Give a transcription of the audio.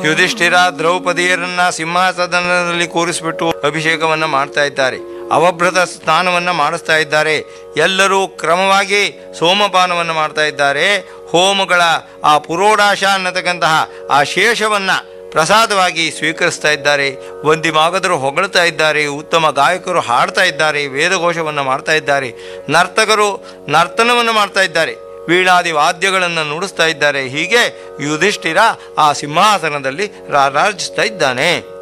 ಯುಧಿಷ್ಠಿರ ದ್ರೌಪದಿಯರನ್ನ ಸಿಂಹಾಸನದಲ್ಲಿ ಕೂರಿಸಿಬಿಟ್ಟು ಅಭಿಷೇಕವನ್ನ ಮಾಡ್ತಾ ಇದ್ದಾರೆ ಅವಭೃತ ಸ್ನಾನವನ್ನ ಮಾಡಿಸ್ತಾ ಇದ್ದಾರೆ ಎಲ್ಲರೂ ಕ್ರಮವಾಗಿ ಸೋಮಪಾನವನ್ನು ಮಾಡ್ತಾ ಇದ್ದಾರೆ ಹೋಮಗಳ ಆ ಪುರೋಡಾಶ ಅನ್ನತಕ್ಕಂತಹ ಆ ಶೇಷವನ್ನ ಪ್ರಸಾದವಾಗಿ ಸ್ವೀಕರಿಸ್ತಾ ಇದ್ದಾರೆ ವಂದಿಮಾಗದರು ಹೊಗಳ್ತಾ ಇದ್ದಾರೆ ಉತ್ತಮ ಗಾಯಕರು ಹಾಡ್ತಾ ಇದ್ದಾರೆ ವೇದಘೋಷವನ್ನು ಮಾಡ್ತಾ ಇದ್ದಾರೆ ನರ್ತಕರು ನರ್ತನವನ್ನು ಮಾಡ್ತಾ ಇದ್ದಾರೆ ವೀಣಾದಿ ವಾದ್ಯಗಳನ್ನು ನುಡಿಸ್ತಾ ಇದ್ದಾರೆ ಹೀಗೆ ಯುಧಿಷ್ಠಿರ ಆ ಸಿಂಹಾಸನದಲ್ಲಿ ರಾರಾಜಿಸ್ತಾ ಇದ್ದಾನೆ